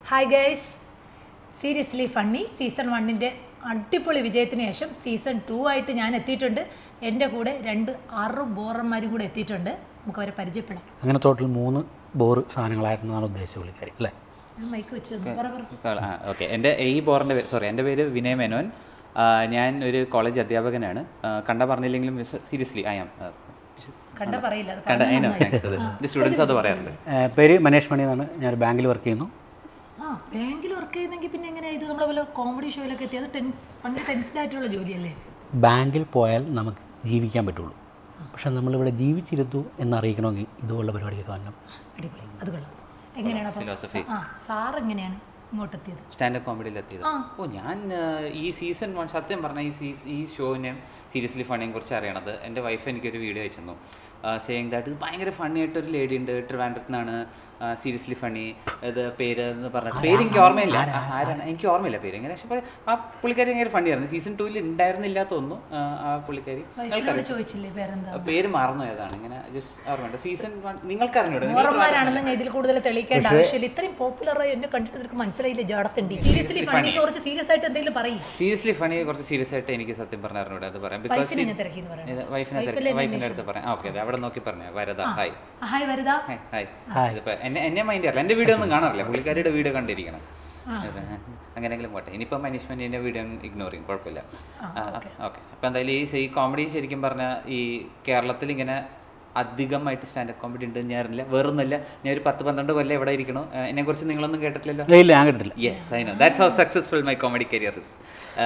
Hi guys seriously funny season വണ്ണിൻ്റെ അടിപൊളി വിജയത്തിന് ശേഷം സീസൺ ടു ആയിട്ട് ഞാൻ എത്തിയിട്ടുണ്ട് എൻ്റെ കൂടെ രണ്ട് ആറ് ബോറന്മാരും കൂടെ എത്തിയിട്ടുണ്ട് നമുക്ക് അവരെ പരിചയപ്പെടാം അങ്ങനെ ടോട്ടൽ മൂന്ന് ബോർ സാധനങ്ങളായിരുന്നാണ് ഉദ്ദേശിച്ച പുള്ളിക്കാരി അല്ലേ ഞാൻ മൈക്ക് വെച്ച് തന്നു. പറ, പറ. ആ ഓക്കെ എൻ്റെ ഈ ബോറിൻ്റെ പേര് സോറി എൻ്റെ പേര് വിനയ് മേനോൻ ആ, ഞാൻ ഒരു കോളേജ് അധ്യാപകനാണ് ആ, കണ്ട പറഞ്ഞില്ലെങ്കിലും സീരിയസ്ലി ഐ ആം കണ്ട പറയില്ല അത് കണ്ട പറഞ്ഞാ അതിനോ നന്നായി. താങ്ക്സ് അത് എൻ്റെ സ്റ്റുഡൻസ് അത് പറയാറുണ്ട് ഏഹ് പേര് മനേഷ് മണി എന്നാണ് ഞാൻ ഒരു ബാങ്കിൽ വർക്ക് ചെയ്യുന്നു ആ ബാങ്കിൽ വർക്ക് ചെയ്യുന്നെങ്കിൽ പിന്നെ എങ്ങനെയാ ഇത് നമ്മളെ പോലെ കോമഡി ഷോയിലൊക്കെ എത്തി അത് ടെൻ ഭയങ്കര ടെൻസ്ഡ് ആയിട്ടുള്ള ജോലിയല്ലേ ബാങ്കിൽ പോയാൽ നമുക്ക് ജീവിക്കാൻ പറ്റുള്ളൂ പക്ഷെ നമ്മളിവിടെ ജീവിച്ചിരുന്നു എന്നറിയിക്കണമെങ്കിൽ ഇതുപോലുള്ള പരിപാടിയൊക്കെ വരണം അടിപൊളി അത് കൊള്ളാം എങ്ങനെയാണ് അപ്പം Philosophy. ആ സാർ എങ്ങനെയാണ് ഇങ്ങോട്ട് എത്തിയത് സ്റ്റാൻഡപ്പ് കോമഡിയിൽ എത്തിയത് ഓ ഞാൻ ആ, ഈ സീസൺ വൺ സത്യം പറഞ്ഞാൽ ഈ സീസ് ഈ ഷോവിനെ സീരിയസ്ലി ഫണ്ണിയെ കുറിച്ച് അറിയണത് എൻ്റെ വൈഫ് എനിക്കൊരു വീഡിയോ അയച്ചു തന്നു സേയിങ് ദാറ്റ് ഇത് ഭയങ്കര ഫണ്ണി ആയിട്ടൊരു ലേഡി ഉണ്ട് ട്രിവാൻഡ്രത്ത് നിന്നാണ് സീരിയസ്ലി ഫണ്ണി ഇത് പേര് എന്ന് പറഞ്ഞിട്ട് പേര് എനിക്ക് ഓർമ്മയില്ല ആ, ആരാണ് എനിക്ക് ഓർമ്മയില്ല പേര് എങ്ങനെ പക്ഷേ ആ പുള്ളിക്കാരി ഭയങ്കര ഫണ്ണിയായിരുന്നു സീസൺ ടൂവിൽ ഉണ്ടായിരുന്നില്ല തോന്നുന്നു ആ, ആ പുള്ളിക്കാരി വൈഫിനോട് ചോദിച്ചില്ലേ പേരെന്താ ആ, പേര് മറന്നു ഏതാണ് ഇങ്ങനെ ജസ്റ്റ് ഓർമ്മയുണ്ട് സീസൺ വൺ നിങ്ങൾക്ക് അറിഞ്ഞൂടെ ഓർമ്മമാരാണെന്ന് ഞാൻ ഇതിൽ കൂടുതൽ തെളിയിക്കേണ്ട ആവശ്യമില്ല ഇത്രയും പോപ്പുലർ ആയി എന്നെ കണ്ടിട്ട് നിനക്ക് മനസ്സിലായില്ല ജാടത്തുണ്ട് സീരിയസ്ലി ഫണ്ണിക്ക് കുറച്ച് സീരിയസ് ആയിട്ട് എന്തെങ്കിലും പറയും സീരിയസ്ലി ഫണി കുറച്ച് സീരിയസ് ആയിട്ട് എനിക്ക് സത്യം പറഞ്ഞ അറിഞ്ഞൂടെ അത് പറയാം ബിക്കോസ് വൈഫിനെ ഞാൻ തിരക്കിന്ന് പറയാം വൈഫിനെ തിരക്കി വൈഫിൻ്റെ അടുത്ത് പറയാം ഓക്കെ അതെ അവിടെ നോക്കി പറഞ്ഞ Varada hi hi Varada hi hi ഇതിപ്പോ എന്നെ എന്നെ മൈൻഡ് ചെയ്യാറില്ല എൻ്റെ വീഡിയോ ഒന്നും കാണാറില്ല പുള്ളിക്കാരിയുടെ വീഡിയോ കണ്ടിരിക്കണം അതെ. അങ്ങനെയെങ്കിലും പോട്ടെ ഇനിയിപ്പോൾ മാനേജ്മെൻറ്റിൻ്റെ വീഡിയോ ഇഗ്നോർ ചെയ്യും കുഴപ്പമില്ല ഓക്കെ അപ്പോൾ എന്തായാലും ഈ ഈ കോമഡി ശരിക്കും പറഞ്ഞാൽ ഈ കേരളത്തിൽ ഇങ്ങനെ അധികമായിട്ട് സ്റ്റാൻഡപ്പ് കോമഡി ഉണ്ട് ഞാൻ അറിയില്ല വേറൊന്നുമില്ല ഞാൻ ഒരു പത്ത് പന്ത്രണ്ട് കൊല്ലം എവിടെ ഇരിക്കണോ എന്നെ കുറിച്ച് നിങ്ങളൊന്നും കേട്ടിട്ടില്ലല്ലോ ഏയ് ഇല്ല ഞാൻ കേട്ടിട്ടില്ല yes I know that's how successful my comedy career is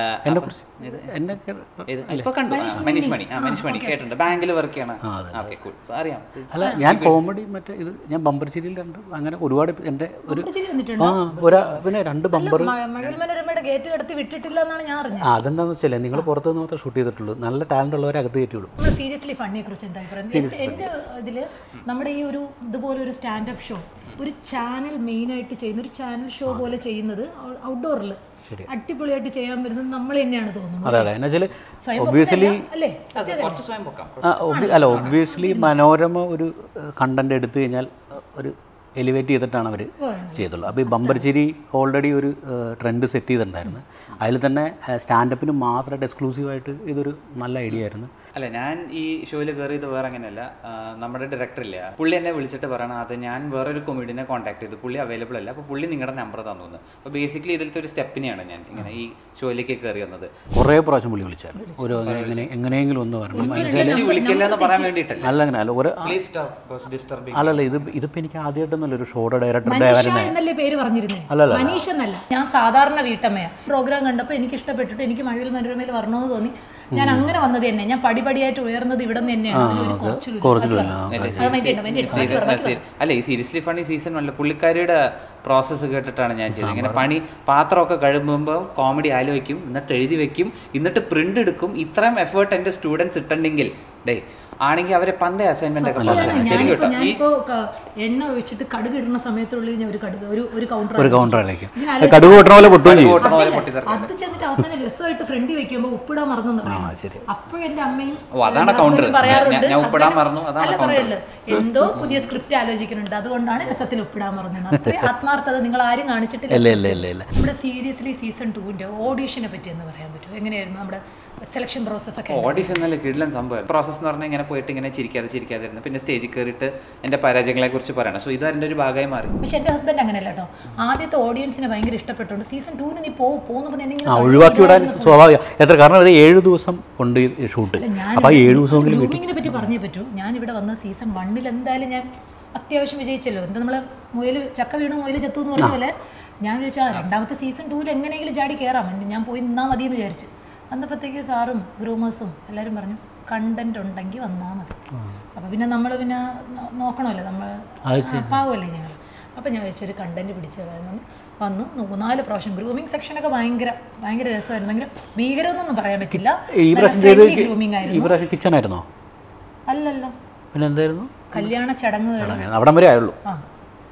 എന്നെ ഇപ്പൊ കണ്ടു ആ, മനീഷ് മണി ആ മനീഷ് മണി കേട്ടിട്ടുണ്ട് ബാങ്കിൽ വർക്ക് ചെയ്യണം ഓക്കെ കൂൾ അറിയാം അല്ല ഞാൻ കോമഡി മറ്റേ ഇത് ഞാൻ ബമ്പർ ചിരിയിൽ രണ്ട് അങ്ങനെ ഒരുപാട് എൻ്റെ ഒരു ചിരി വന്നിട്ടുണ്ട് ആ ഒരാ പിന്നെ രണ്ട് ബമ്പർ മ- മഴവിൽ മനോരമയുടെ ഗേറ്റ് കടത്തി വിട്ടിട്ടില്ല എന്നാണ് ഞാൻ അറിഞ്ഞത് അതെന്താണെന്ന് വെച്ചാൽ നിങ്ങൾ പുറത്ത് നിന്ന് മാത്രമേ ഷൂട്ട് ചെയ്തിട്ടുള്ളൂ നല്ല ടാലൻ്റ് ഉള്ളവരെ അകത്ത് കയറ്റിയുള്ളൂ നമ്മൾ സീരിയസ്ലി ഫണ്ണിയെ കുറിച്ച് എന്താ പറയുന്നത് എൻ്റെ എൻ്റെ ഇതിൽ നമ്മുടെ ഈ ഒരു ഇതുപോലെ ഒരു സ്റ്റാൻഡപ്പ് ഷോ ഒരു ചാനൽ മെയിനായിട്ട് ചെയ്യുന്ന ഒരു ചാനൽ ഷോ പോലെ ചെയ്യുന്നത് ഔട്ട്ഡോറിൽ അടിപൊളിയായിട്ട് ചെയ്യാൻ വരുന്നത് നമ്മൾ തന്നെയാണ് തോന്നുന്നത് അതെ അതെ എന്നുവെച്ചാൽ സ്വയം ഒബ്വിയസ്ലി പൊക്കലല്ല, അല്ലേ കുറച്ച് സ്വയം പൊക്കാം ആ, obvi- അല്ല ഒബ്വിയസ്ലി മനോരമ ഒരു കണ്ടന്റ് എടുത്തു കഴിഞ്ഞാൽ അഹ്, ഒരു എലിവേറ്റ് ചെയ്തിട്ടാണ് അവർ ചെയ്തുള്ളൂ അപ്പോൾ ഈ ബമ്പർചേരി ഓൾറെഡി ഒരു ട്രെൻഡ് സെറ്റ് ചെയ്തിട്ടുണ്ടായിരുന്നു അതിൽ തന്നെ സ്റ്റാൻഡപ്പിന് മാത്രമായിട്ട് എക്സ്ക്ലൂസീവായിട്ട് ഇതൊരു നല്ല ഐഡിയ ആയിരുന്നു അല്ല ഞാൻ ഈ ഷോയിൽ കയറിയത് വേറെ അങ്ങനെയല്ല ആ, നമ്മുടെ ഡയറക്ടർ ഇല്ല പുള്ളി എന്നെ വിളിച്ചിട്ട് പറയണം അത് ഞാൻ വേറൊരു കൊമീഡിയനെ കോൺടാക്ട് ചെയ്തു പുള്ളി അവൈലബിൾ അല്ല അപ്പോൾ പുള്ളി നിങ്ങളുടെ നമ്പർ തന്നു എന്ന് അപ്പോൾ ബേസിക്കലി ഇതിലത്തെ ഒരു സ്റ്റെപ്പിനെയാണ് ഞാൻ ഇങ്ങനെ ഈ ഷോയിലേക്ക് കയറി വന്നത് കുറേ പ്രാവശ്യം പുള്ളി വിളിച്ചായിരുന്നു ഒരു അങ്ങനെ എങ്ങനെ എങ്ങനെയെങ്കിലും ഒന്ന് വരണം ജഡ്ജി വിളിക്കില്ല എന്ന് പറയാൻ വേണ്ടിയിട്ടല്ല അല്ല അങ്ങനെ അല്ല ഒരു പ്ലീസ് ഡിസ്റ്റർബിങ് അല്ലല്ല ഇത് ഇതിപ്പോൾ എനിക്ക് ആദ്യമായിട്ടൊന്നുമല്ല ഒരു ഷോയുടെ ഡയറക്ടറുടെ മനീഷ എന്നല്ലേ പേര് പറഞ്ഞിരുന്നേ അല്ലല്ല. മനീഷ് എന്നല്ല ഞാൻ സാധാരണ വീട്ടമ്മയാണ് പ്രോഗ്രാം കണ്ടപ്പോൾ എനിക്ക് ഇഷ്ടപ്പെട്ടിട്ട് എനിക്ക് മഴവിൽ മനോരമയിൽ വരണമെന്ന് തോന്നി ഞാൻ അങ്ങനെ വന്നത് തന്നെ ഞാൻ പടിപടിയായിട്ട് ഉയർന്നത് ഇവിടെ നിന്ന് തന്നെയാണ് അതിലൊരു കുറച്ചിലൂടെ. കുറച്ചിലൂടെ, ബാക്കി പറ. അത് മൈൻഡ് ചെയ്യണ്ട, മൈൻഡ് ചെയ്യണ്ട. ബാക്കി പറ, ബാക്കി പറ. അല്ല ഈ സീരിയസ്ലി ഫണി സീസൺ വല്ല പുള്ളിക്കാരിയുടെ പ്രോസസ്സ് കേട്ടിട്ടാണ് ഞാൻ ചെയ്തത് ഇങ്ങനെ പണി പാത്രമൊക്കെ കഴുകുമ്പോൾ കോമഡി ആലോചിക്കും എന്നിട്ട് എഴുതി വെക്കും എന്നിട്ട് പ്രിന്റ് എടുക്കും ഇത്രയും എഫേർട്ട് എൻ്റെ സ്റ്റുഡൻസ് ഇട്ടുണ്ടെങ്കിൽ ഡേ ആണെങ്കിൽ അവരെ പണ്ടേ അസൈൻമെന്റ് ഒക്കെ പാസ് ചെയ്യണം ശരി ഞാനിപ്പോ കേട്ടോ ഈ ഞാനിപ്പോ ക- എണ്ണ ഒഴിച്ചിട്ട് കടുക് ഇടുന്ന സമയത്തുള്ളിൽ ഞാൻ ഒരു കടുക് ഒരു ഒരു കൗണ്ടർ ഒരു കൗണ്ടറിലേക്ക് കടുക് പൊട്ടണ പോലെ പൊട്ടുകയും ചെയ്യും ഓട്ടണ പോലെ പൊട്ടിത്തെറിക്കും അത് ചെന്നിട്ട് അവസാനം രസമായിട്ട് ഫ്രണ്ടി വെക്കുമ്പോൾ ഉപ്പിടാൻ മറന്നു ആ ശരി അപ്പോഴും എന്റെ അമ്മയും ഓ, അതാണ് എൻ്റെ counter. husband പറയാറുണ്ട് ഞാൻ- ഞാൻ ഉപ്പിടാൻ husband- മറന്നു, അതാണ് അല്ല counter. പറയുള്ളൂ എന്തോ പുതിയ സ്ക്രിപ്റ്റ് ആലോചിക്കുന്നുണ്ട് അതുകൊണ്ടാണ് രസത്തിൽ ഉപ്പിടാൻ മറന്നത് അത്രയും ആത്മാർത്ഥത നിങ്ങൾ ആരും കാണിച്ചിട്ടില്ല ഇല്ല ഇല്ല ഇല്ല ഇല്ല നമ്മുടെ സീരിയസ്ലി സീസൺ ടുവിന്റെ ഓഡീഷനെ പറ്റി എന്ന് പറയാൻ പറ്റുമോ എങ്ങനെയായിരുന്നു നമ്മുടെ സെലക്ഷൻ പ്രോസസ് ഒക്കെ ഓഡിഷൻ നല്ല കിടിലൻ സംഭവം പ്രോസസ് എന്ന് പറഞ്ഞാൽ ഇങ്ങനെ പോയിട്ട് ഇങ്ങനെ ചിരിക്കാതെ ചിരിക്കാതെ ഇരുന്ന് പിന്നെ സ്റ്റേജിൽ കയറിയിട്ട് എൻ്റെ പരാജയങ്ങളെ കുറിച്ച് പറയണം സോ ഇത് അതിൻ്റെ ഒരു ഭാഗമായി മാറി പക്ഷെ എന്റെ ഹസ്ബൻഡ് അങ്ങനെയല്ല കേട്ടോ ആദ്യത്തെ ഓഡിയൻസിനെ ഭയങ്കര ഇഷ്ടപ്പെട്ടുണ്ട് സീസൺ ടൂവിന് നീ പോ പോന്ന് പറഞ്ഞ ആ എന്തെങ്കിലും ഒഴിവാക്കി വിടാൻ സ്വാഭാവികം എത്ര കാരണം അത് ഏഴ് ദിവസം ഉണ്ട് ഈ ഷൂട്ട് അപ്പോൾ ആ ഏഴ് ദിവസമെങ്കിലും വീട്ടിൽ ഗ്രൂമിങ്ങിനെ പറ്റി പറഞ്ഞേ പറ്റൂ ഞാൻ ഇവിടെ വന്ന സീസൺ വണ്ണിൽ എന്തായാലും ഞാൻ അത്യാവശ്യം വിജയിച്ചല്ലോ എന്താ നമ്മള് മുയൽ ചക്ക വീണു മുയൽ ചത്തു എന്ന് പറഞ്ഞ പോലെ ഞാൻ വിചാരിച്ചു ആ രണ്ടാമത്തെ സീസൺ ടൂവിൽ എങ്ങനെയെങ്കിലും ചാടി കയറാം എന്ന് ഞാൻ പോയി നിന്നാൽ മതി എന്ന് വിചാരിച്ചു വന്നപ്പോഴത്തേക്ക് സാറും ഗ്രൂമേഴ്സും എല്ലാവരും പറഞ്ഞു കണ്ടന്റ് ഉണ്ടെങ്കിൽ വന്നാൽ മതി അപ്പോൾ പിന്നെ നമ്മൾ പിന്നെ നോ- നോക്കണമല്ലോ നമ്മൾ പാവമല്ലേ ഞങ്ങൾ അപ്പോൾ ഞാൻ വെച്ചൊരു കണ്ടന്റ് പിടിച്ചതായിരുന്നു വന്നു മൂന്നാല് പ്രാവശ്യം ഗ്രൂമിങ് സെക്ഷനൊക്കെ ഭയങ്കര ഭയങ്കര രസമായിരുന്നു ഭയങ്കര ഭീകരമെന്നൊന്നും പറയാൻ പറ്റില്ല ഈ നല്ല പ്രാവശ്യം friendly ചെയ്ത് grooming ഈ ആയിരുന്നു പ്രാവശ്യം കിച്ചൺ ആയിരുന്നോ അല്ലല്ല പിന്നെ എന്തായിരുന്നു കല്യാണ ചടങ്ങുകൾ അവിടം വരെ ആയുള്ളൂ ആ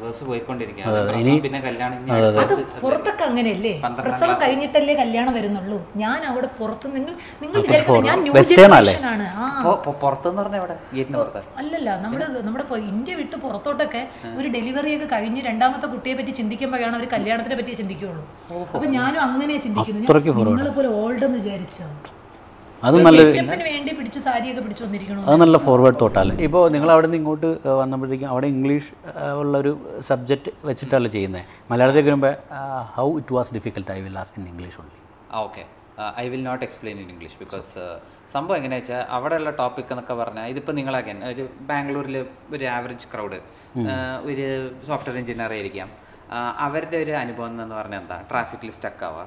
നമ്പേഴ്സ് പോയിക്കൊണ്ടിരിക്കുകയാണ് പ്രസവം പിന്നെ കല്യാണം ഇനി അടുത്ത അത് പുറത്തൊക്കെ അങ്ങനെയല്ലേ പ്രസവം കഴിഞ്ഞിട്ടല്ലേ കല്യാണം വരുന്നുള്ളൂ ഞാൻ അവിടെ പുറത്ത് നിങ്ങൾ നിങ്ങൾ വിചാരിക്കുന്നത് ഞാൻ ന്യൂ Western അല്ലേ? ജനറേഷൻ ആണ് ആ പൊ- പൊ- പുറത്തെന്ന് പറഞ്ഞാൽ എവിടെ ഗേറ്റിന് പുറത്ത് അല്ലല്ല നമ്മള് നമ്മുടെ പൊ- ഇന്ത്യ വിട്ട് പുറത്തോട്ടൊക്കെ ഒരു ഡെലിവറി ഒക്കെ കഴിഞ്ഞ് രണ്ടാമത്തെ കുട്ടിയെ പറ്റി ചിന്തിക്കുമ്പോഴാണ് അവർ കല്യാണത്തിനെ പറ്റി ചിന്തിക്കുകയുള്ളൂ അപ്പൊ ഞാനും അങ്ങനെ ചിന്തിക്കുന്നു ഞാൻ നിങ്ങളെ പോലെ ഓൾഡ് എന്ന് വിചാരിച്ചോ അത് നല്ലൊരു സ്റ്റെപ്പിന് വേണ്ടി പിടിച്ച് സാരിയൊക്കെ പിടിച്ചു വന്നിരിക്കണോ അത് നല്ല ഫോർവേഡ് തോട്ടല്ലേ ഇപ്പോൾ നിങ്ങൾ അവിടെ നിന്ന് ഇങ്ങോട്ട് ഏഹ്, വന്നപ്പോഴത്തേക്കും അവിടെ ഇംഗ്ലീഷ് ഏഹ്, ഉള്ളൊരു സബ്ജക്റ്റ് വെച്ചിട്ടല്ല ചെയ്യുന്നത് മലയാളത്തേക്ക് വരുമ്പോൾ how it was difficult I will ask in English only ആ okay I will not explain in English because സംഭവം എങ്ങനെയാ വെച്ചാൽ അവിടെയുള്ള ടോപ്പിക് എന്നൊക്കെ പറഞ്ഞാൽ ഇതിപ്പോൾ നിങ്ങളാക്കാൻ ഒരു ബാംഗ്ലൂരിൽ ഒരു ആവറേജ് ക്രൗഡ് ഒരു സോഫ്റ്റ്വെയർ എഞ്ചിനീയർ ആയിരിക്കാം ആ, അവരുടെ ഒരു അനുഭവം എന്ന് പറഞ്ഞാൽ എന്താ ട്രാഫിക്കിൽ സ്റ്റക്ക് ആവുക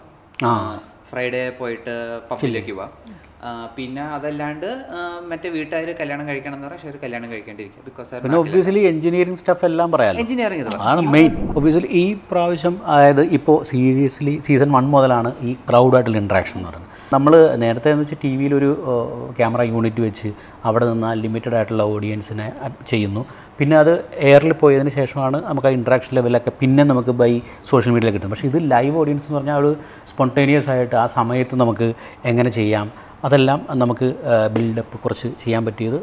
ഫ്രൈഡേ പോയിട്ട് പബ്ബിലേക്ക് പോവാം ആ, പിന്നെ അതല്ലാണ്ട് ആ, മറ്റേ വീട്ടുകാർ കല്യാണം കഴിക്കണം എന്ന് പറഞ്ഞാൽ പക്ഷേ അവർ കല്യാണം കഴിക്കേണ്ടിയിരിക്കും ബിക്കോസ് പിന്നെ ഒബ്വിയസ്ലി എഞ്ചിനീയറിംഗ് സ്റ്റഫ് എല്ലാം പറയാമല്ലോ എഞ്ചിനീയറിംഗ് ഇത് അതാണ് മെയിൻ ഒബ്വിയസ്ലി ഈ പ്രാവശ്യം അതായത് ഇപ്പോൾ സീരിയസ്ലി സീസൺ വൺ മുതലാണ് ഈ ക്രൗഡായിട്ടുള്ള ഇൻട്രാക്ഷൻ എന്ന് പറയുന്നത് നമ്മൾ നേരത്തെ എന്ന് വെച്ചാൽ ടി വിയിലൊരു ക്യാമറ യൂണിറ്റ് വെച്ച് അവിടെ നിന്ന് ലിമിറ്റഡ് ആയിട്ടുള്ള ഓഡിയൻസിനെ ചെയ്യുന്നു പിന്നെ അത് എയറിൽ പോയതിന് ശേഷമാണ് നമുക്ക് ആ ഇൻട്രാക്ഷൻ ലെവലൊക്കെ പിന്നെ നമുക്ക് ബൈ സോഷ്യൽ മീഡിയയിൽ കിട്ടും പക്ഷേ ഇത് ലൈവ് ഓഡിയൻസ് എന്ന് പറഞ്ഞാൽ ഒരു സ്പോണ്ടേനിയസ് ആയിട്ട് ആ സമയത്ത് നമുക്ക് എങ്ങനെ ചെയ്യാം അതെല്ലാം നമുക്ക് ബിൽഡപ്പ് കുറച്ച് ചെയ്യാൻ പറ്റിയത്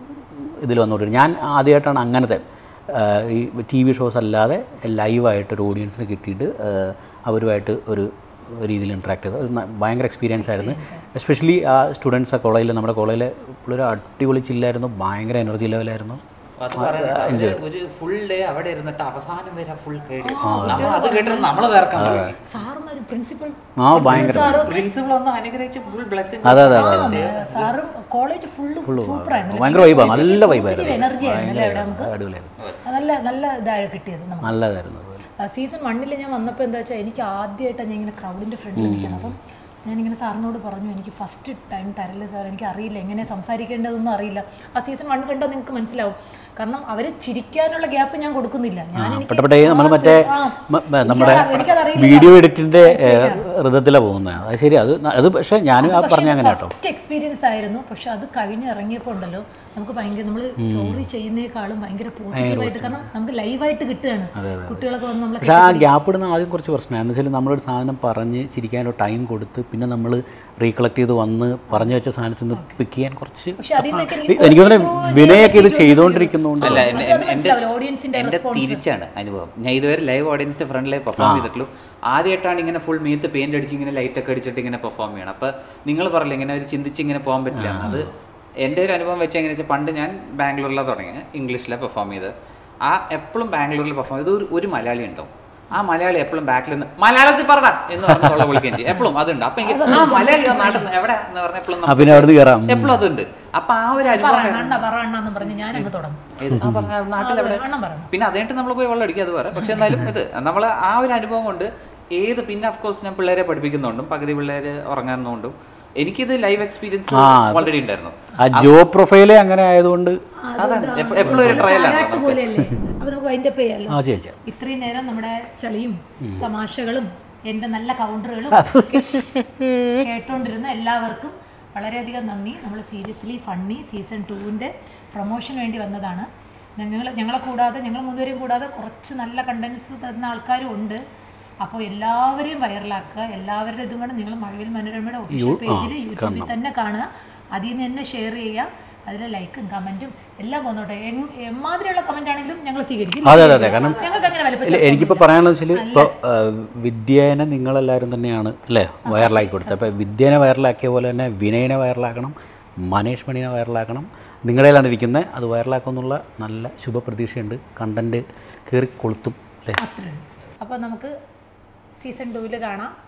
ഇതിൽ വന്നുകൊണ്ട് ഞാൻ ആദ്യമായിട്ടാണ് അങ്ങനത്തെ ആ, ഈ ടി വി ഷോസ് അല്ലാതെ ലൈവായിട്ട് ഒരു ഓഡിയൻസിന് കിട്ടിയിട്ട് ആ, അവരുമായിട്ട് ഒരു രീതിയിൽ ഇൻട്രാക്ട് ചെയ്തത് അത് ന- ഭയങ്കര എക്സ്പീരിയൻസ് ആയിരുന്നു എസ്പെഷ്യലി ആ സ്റ്റുഡൻസ് ആ കോളേജിൽ നമ്മുടെ കോളേജിൽ ഒരു അടിപൊളി ചില്ലായിരുന്നു ഭയങ്കര എനർജി ലെവലായിരുന്നു അത് പറയണ്ട. അവര് ഒരു ഫുൾ ഡേ അവിടെ ഇരുന്നിട്ട് അവസാനം വരെ ഫുൾ കേടി നമ്മൾ അത് കേട്ടിട്ട് നമ്മള് വേർക്കാൻ തുടങ്ങി സാറുമാരും പ്രിൻസിപ്പൽ ആ ഭയങ്കര പ്രിൻസിപ്പൾ ഒന്ന് അനുഗ്രഹിച്ച് ഫുൾ ബ്ലെസ്സിങ് അതെ അതെ അതെ സാറും കോളേജ് ഫുള്ള് സൂപ്പറായിരുന്നു ഭയങ്കര വൈബാണ് നല്ല വൈബായിരുന്നു എനർജി ആയിരുന്നു അല്ലേ അവിടെ നമുക്ക് അടിപൊളിയായിരുന്നു നല്ല നല്ല ഇതായി കിട്ടിയത് നമുക്ക് നല്ലതായിരുന്നു അത്. സീസൺ വണ്ണിൽ ഞാൻ വന്നപ്പോൾ എന്താ വെച്ചാൽ എനിക്ക് ആദ്യമായിട്ടാണ് ഞാൻ ഇങ്ങനെ ക്രൗഡിൻ്റെ ഫ്രണ്ടിൽ നിൽക്കുന്നത് അപ്പം ഞാനിങ്ങനെ സാറിനോട് പറഞ്ഞു എനിക്ക് ഫസ്റ്റ് ടൈം തരല്ലേ സാർ എനിക്ക് അറിയില്ല എങ്ങനെ സംസാരിക്കേണ്ടതൊന്നും അറിയില്ല ആ സീസൺ വൺ കണ്ടാൽ നിങ്ങൾക്ക് മനസ്സിലാവും കാരണം അവർ ചിരിക്കാനുള്ള ഗ്യാപ്പ് ഞാൻ കൊടുക്കുന്നില്ല ഞാൻ എനിക്ക് പെട്ടപ്പെട്ടേ നമ്മൾ മറ്റേ ആ, മ- മ- നമ്മുടെ എനിക്കത് എനിക്കതറിയില്ല. വീഡിയോ എഡിറ്റിന്റെ ഹൃദയത്തിലാണ് പോകുന്നത് അത് ശരി അത് ന- അത് പക്ഷേ ഞാൻ ആ പറഞ്ഞ അങ്ങനെ കേട്ടോ ഫസ്റ്റ് എക്സ്പീരിയൻസ് ആയിരുന്നു പക്ഷെ അത് കഴിഞ്ഞ് ഇറങ്ങിയപ്പോൾ ഉണ്ടല്ലോ നമുക്ക് ഭയങ്കര നമ്മൾ ഫ്ലോറിൽ ചെയ്യുന്നേക്കാളും ഭയങ്കര പോസിറ്റീവായിട്ട് കാരണം നമുക്ക് ലൈവായിട്ട് കിട്ടുകയാണ് കുട്ടികളൊക്കെ വന്ന് നമ്മളെ പക്ഷേ ആ ഗ്യാപ്പ് ഇടുന്ന ആദ്യം കുറച്ച് പ്രശ്നമാണ് എന്ന് വെച്ചാൽ നമ്മളൊരു സാധനം പറഞ്ഞ് ചിരിക്കാനൊരു ടൈം കൊടുത്ത് പിന്നെ നമ്മൾ റീകളക്ട് ചെയ്ത് വന്ന് പറഞ്ഞു വെച്ച സാധനത്തിൽ നിന്ന് പിക്ക് ചെയ്യാൻ കുറച്ച് പക്ഷെ അതിൽ നിന്നൊക്കെ ഈ- എനിക്ക് തോന്നുന്നു വിനയൊക്കെ ഇത് ചെയ്തുകൊണ്ടിരിക്കുന്നതുകൊണ്ട് അല്ല എന്റെ- എന്റെ- എന്റെ ഓഡിയൻസിന്റെ എന്റെ തിരിച്ചാണ് അനുഭവം ഞാൻ ഇതുവരെ ലൈവ് ഓഡിയൻസിന്റെ ഫ്രണ്ടിലേ പെർഫോം ചെയ്തിട്ടുള്ളൂ ആദ്യമായിട്ടാണ് ഇങ്ങനെ ഫുൾ മീത്ത് പെയിന്റ് അടിച്ച് ഇങ്ങനെ ലൈറ്റ് ഒക്കെ അടിച്ചിട്ട് ഇങ്ങനെ പെർഫോം ചെയ്യണം അപ്പൊ നിങ്ങൾ പറയില്ല ഇങ്ങനെ ഒരു ചിന്തിച്ച് ഇങ്ങനെ പോകാൻ പറ്റില്ല അത് എൻ്റെ ഒരു അനുഭവം വെച്ച് എങ്ങനെ വെച്ചാൽ പണ്ട് ഞാൻ ബാംഗ്ലൂരിലാണ് തുടങ്ങിയത് ഇംഗ്ലീഷിലാണ് പെർഫോം ചെയ്ത് ആ എപ്പോഴും ബാംഗ്ലൂരിൽ പെർഫോം ചെയ്ത് ഒരു ഒരു മലയാളി ഉണ്ടാവും ആ മലയാളി എപ്പോഴും ബാക്കിൽ നിന്ന് മലയാളത്തിൽ പറഞ്ഞ എന്ന് പറഞ്ഞ് തൊള്ള വിളിക്കുകയും ചെയ്യും എപ്പോഴും അതുണ്ട് അപ്പൊ എനിക്ക് ആ മലയാളി ആ നാട്ടിൽ നിന്ന് എവിടെ എന്ന് പറഞ്ഞ എപ്പോഴും ആ, പിന്നെ അവിടെ കയറാം എപ്പോഴും അതുണ്ട് അപ്പൊ ആ ഒരു അനുഭവം പറയണ അണ്ണ പറ അണ്ണാന്ന് പറഞ്ഞ് ഞാൻ അങ്ങ് തുടങ്ങും ഏത്? ആ പറഞ്ഞ നാട്ടിൽ എവിടെ അണ്ണൻ പറയണം പിന്നെ അതേട്ട് നമ്മൾ പോയി വെള്ളം അടിക്കുക അത് വേറെ പക്ഷെ എന്നാലും ഇത് നമ്മൾ ആ ഒരു അനുഭവം കൊണ്ട് ഏത് പിന്നെ ഓഫ് കോഴ്സ് ഞാൻ പിള്ളേരെ പഠിപ്പിക്കുന്നുണ്ടും പകുതി പിള്ളേര് ഉറങ്ങാറുണ്ടും എനിക്കിത് ലൈവ് എക്സ്പീരിയൻസ് ഓൾറെഡി ഉണ്ടായിരുന്നു ആ ജോബ് പ്രൊഫൈലേ അങ്ങനെ ആയതുകൊണ്ട് അതാണ് എപ്പോഴും ഒരു ട്രയലാണ് പാട്ട് പോലെയല്ലേ അപ്പൊ നമുക്ക് വൈൻഡപ്പ് ചെയ്യാലോ ആ ചേച്ചി ഇത്രയും നേരം നമ്മുടെ ചളിയും തമാശകളും എൻ്റെ നല്ല കൗണ്ടറുകളും കേട്ടോണ്ടിരുന്ന എല്ലാവർക്കും വളരെയധികം നന്ദി നമ്മൾ സീരിയസ്ലി ഫണ്ണി സീസൺ ടുവിൻ്റെ പ്രൊമോഷന് വേണ്ടി വന്നതാണ് ഞങ്ങൾ ഞങ്ങളെ കൂടാതെ ഞങ്ങൾ മൂന്നുപേരെയും കൂടാതെ കുറച്ച് നല്ല കണ്ടൻസ് തരുന്ന ആൾക്കാരും ഉണ്ട് അപ്പോൾ എല്ലാവരെയും വൈറലാക്കുക എല്ലാവരുടെ ഇതും കൂടെ നിങ്ങൾ മഴവിൽ മനോരമയുടെ ഒഫീഷ്യൽ പേജിൽ യൂട്യൂബിൽ തന്നെ കാണുക അതിൽ നിന്ന് തന്നെ ഷെയർ ചെയ്യുക അതിൽ ലൈക്കും കമൻറ്റും എല്ലാം പോന്നോട്ടെ എങ്- എമ്മാതിരിയുള്ള കമൻ്റ് ആണെങ്കിലും ഞങ്ങൾ സ്വീകരിക്കും അതെ അതെ അതെ കാരണം ഞങ്ങൾക്ക് അങ്ങനെ ഇല്ല, വലിപ്പം എനിക്കിപ്പോൾ പറയാനുള്ളത് വെച്ചാൽ ഇപ്പോൾ വിദ്യേനെ നിങ്ങളെല്ലാവരും തന്നെയാണ് അല്ലേ വൈറലാക്കി കൊടുത്തത് അപ്പോൾ വിദ്യേനെ വൈറലാക്കിയ പോലെ തന്നെ വിനയനെ വൈറലാക്കണം മനേഷ് മണിനെ വൈറലാക്കണം നിങ്ങളുടെയിലാണ് ഇരിക്കുന്നത് അത് വൈറലാക്കുമെന്നുള്ള നല്ല ശുഭപ്രതീക്ഷയുണ്ട് കണ്ടൻറ്റ് കയറി കൊളുത്തും അല്ലേ അത്രേ ഉള്ളൂ അപ്പോൾ നമുക്ക് സീസൺ ടൂവിൽ കാണാം